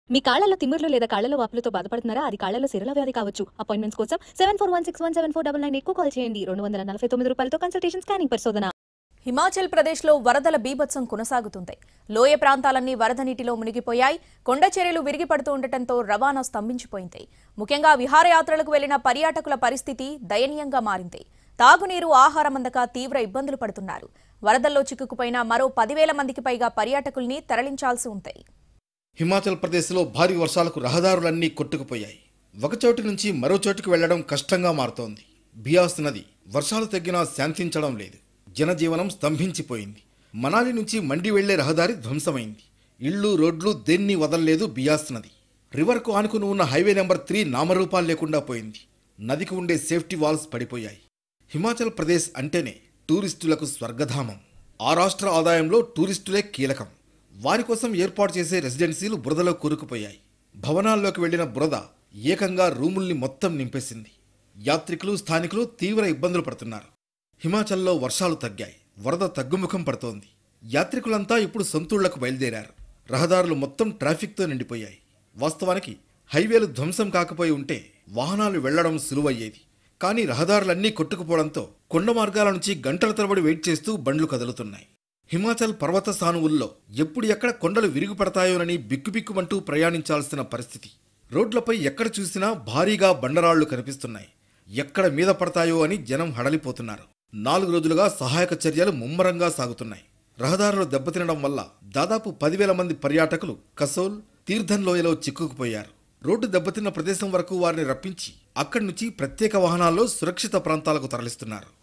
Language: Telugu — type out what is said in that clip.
మీ కాళ్లలో తిమ్మిర్లు లేదా కాళ్లలో వాపులతో బాధపడుతున్నారా అది కాళ్లలో సిరల వ్యాధి కావచ్చు అపాయింట్మెంట్స్ కోసం seven four one six one seven four double nine ఎక్కువ కాల్ చేయండి రెండు వందల నలభై తొమ్మిది రూపాయలతో కన్సల్టేషన్ స్కానింగ్ పరిశోధన హిమాచల్ ప్రదేశ్లో వరదల బీభత్సం కొనసాగుతుంది లోయ ప్రాంతాలన్నీ వరద నీటిలో మునిగిపోయాయి కొండ చర్యలు విరిగిపడుతూ ఉండటంతో రవాణా స్తంభించిపోయింది ముఖ్యంగా విహారయాత్రలకు వెళ్లిన పర్యాటకుల పరిస్థితి దయనీయంగా మారింది తాగునీరు ఆహారం అందక తీవ్ర ఇబ్బందులు పడుతున్నారు వరదల్లో చిక్కుకుపోయిన మరో పదివేల మందికి పైగా పర్యాటకుల్ని తరలించాల్సి ఉంది హిమాచల్ ప్రదేశ్లో భారీ వర్షాలకు రహదారులన్నీ కొట్టుకుపోయాయి ఒక చోటు నుంచి మరో చోటుకు వెళ్లడం కష్టంగా మారుతోంది బియాస్ నది వర్షాలు తగ్గినా శాంతించడం లేదు జనజీవనం స్తంభించిపోయింది మనాలి నుంచి మండి వెళ్లే రహదారి ధ్వంసమైంది ఇళ్ళు రోడ్లు దేన్ని వదలలేదు బియాస్ నది రివర్కు ఆనుకుని ఉన్న హైవే నెంబర్ త్రీ నామరూపాలు లేకుండా పోయింది నదికి ఉండే సేఫ్టీ వాల్స్ పడిపోయాయి హిమాచల్ ప్రదేశ్ అంటేనే టూరిస్టులకు స్వర్గధామం ఆ రాష్ట్ర ఆదాయంలో టూరిస్టులే కీలకం వారి కోసం ఏర్పాటు చేసే రెసిడెన్సీలు బురదలో కూరుకుపోయాయి భవనాల్లోకి వెళ్లిన బురద ఏకంగా రూముల్ని మొత్తం నింపేసింది యాత్రికులు స్థానికులు తీవ్ర ఇబ్బందులు పడుతున్నారు హిమాచల్లో వర్షాలు తగ్గాయి వరద తగ్గుముఖం పడుతోంది యాత్రికులంతా ఇప్పుడు సొంతూళ్లకు బయలుదేరారు రహదారులు మొత్తం ట్రాఫిక్తో నిండిపోయాయి వాస్తవానికి హైవేలు ధ్వంసం కాకపోయి ఉంటే వాహనాలు వెళ్లడం సులువయ్యేది కానీ రహదారులన్నీ కొట్టుకుపోవడంతో కొండ మార్గాల నుంచి గంటల తరబడి వెయిట్ చేస్తూ బండ్లు కదులుతున్నాయి హిమాచల్ పర్వత సానువుల్లో ఎప్పుడు ఎక్కడ కొండలు విరిగిపడతాయోనని బిక్కుబిక్కుమంటూ ప్రయాణించాల్సిన పరిస్థితి రోడ్లపై ఎక్కడ చూసినా భారీగా బండరాళ్లు కనిపిస్తున్నాయి ఎక్కడ మీద పడతాయో అని జనం హడలిపోతున్నారు నాలుగు రోజులుగా సహాయక చర్యలు ముమ్మరంగా సాగుతున్నాయి రహదారులు దెబ్బతినడం వల్ల దాదాపు పదివేల మంది పర్యాటకులు కసోల్ తీర్థన్ లోయలో చిక్కుకుపోయారు రోడ్డు దెబ్బతిన్న ప్రదేశం వరకు వారిని రప్పించి అక్కడి నుంచి ప్రత్యేక వాహనాల్లో సురక్షిత ప్రాంతాలకు తరలిస్తున్నారు